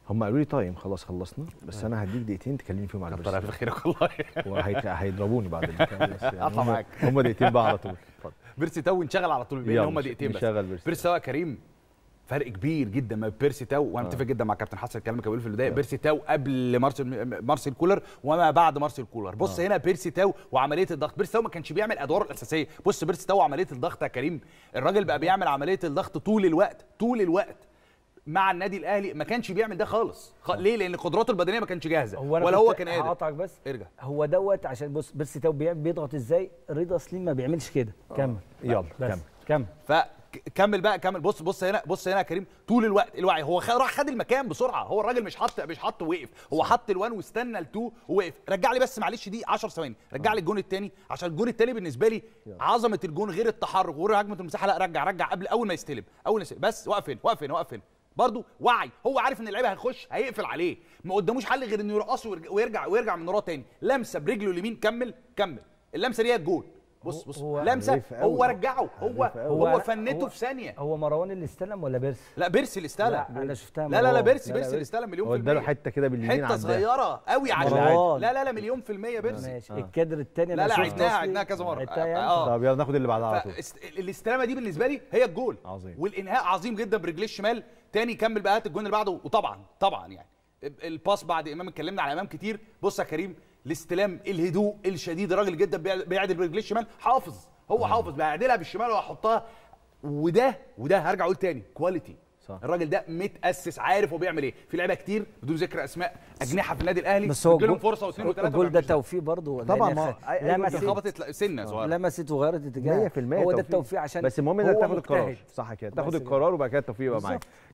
هم قالوا لي تايم خلاص خلصنا بس انا هديك دقيقتين تكلمني فيهم على كتر الف البرس خيرك والله وهيضربوني بعد الكلام بس يعني أقطع هم- معاك. هم دقيقتين بقى على طول اتفضل بيرسي تاو انشغل على طول بين يلا، هم دقيقتين بس نشغل بيرسي بيرسي تاو يا كريم فرق كبير جدا ما بين بيرسي تاو وانا متفق جدا مع كابتن حسن الكلام اللي كان بيقوله في البدايه بيرسي تاو قبل مارسيل مارسيل كولر وما بعد مارسيل كولر بص هنا بيرسي تاو وعمليه الضغط بيرسي تاو ما كانش بيعمل ادواره الاساسيه بص بيرسي تاو وعمليه الضغط يا كريم الراجل بقى بيعمل عمليه الضغط طول الوقت طول الوقت مع النادي الاهلي ما كانش بيعمل ده خالص خ... ليه لان قدراته البدنيه ما كانش جاهزه هو أنا ولا كنت هو كان قادر هقطعك بس ارجع هو دوت عشان بص بيرسي تاو بيع- بيضغط ازاي رضا سليم ما بيعملش كده كمل يلا بس كمل كمل فكمل بقى كمل بص بص هنا بص هنا يا كريم طول الوقت الوعي هو خ- راح خد المكان بسرعه هو الراجل مش حط مش حط ووقف هو حط الوان واستنى التو ووقف رجع لي بس معلش دي 10 ثواني رجع لي الجون الثاني عشان الجون الثاني بالنسبه لي عظمه الجون غير التحرك وغير هجمه المساحه لا رجع رجع قبل اول ما يستلم اول ما يستلم بس وقف هنا وقف هنا وقف هنا برضه وعي هو عارف ان اللعيبه هيخش هيقفل عليه ما قداموش حل غير انه يرقصه ويرجع- ويرجع ويرجع من وراه تاني لمسه برجله اليمين كمل كمل اللمسه دي هي الجول بص بص هو- لمسه حريف أوي. هو رجعه هو حريف أوي. هو هو- فنته هو- في ثانيه هو مروان اللي استلم ولا بيرسي لا بيرسي اللي استلم لا انا شفتها لا لا لا مروان. بيرسي لا، لا، بيرسي اللي بيرسي. استلم مليون هو في اداله المية حته كده باليمين حته عداها. صغيره قوي عشان مروان. لا لا لا مليون في المية بيرسي ماشي آه. الكادر الثاني لا لا عدناها عدناها كذا مرة عدتها يعني اه طب يلا ناخد اللي بعدها على طول فالاستلامه دي بالنسبه لي هي الجول عظيم. والانهاء عظيم جدا برجليه الشمال تاني كمل بقى هات الجون اللي بعده وطبعا طبعا يعني الباس بعد امام اتكلمنا على امام كتير بص يا كريم الاستلام الهدوء الشديد الراجل جدا بيع- بيعدل برجليه الشمال حافظ هو حافظ بيعدلها بالشمال وهيحطها وده وده هرجع اقول تاني كواليتي صح. الراجل ده متاسس عارف هو بيعمل ايه في لعيبه كتير بدون ذكر اسماء اجنحه في النادي الاهلي بس هو بتجيلهم الجول- فرصه واثنين وثلاثه الجول ما ده بيعملوش توفيق برضه طبعا، لأن ما خ- أي- أي جول لمست خبطت سنه صغيره لمست وغيرت اتجاه 100% هو ده توفيق. التوفيق عشان بس المهم انك هو تاخد القرار مجتهد. صح كده بس تاخد كده. القرار وبعد كده التوفيق يبقى معاك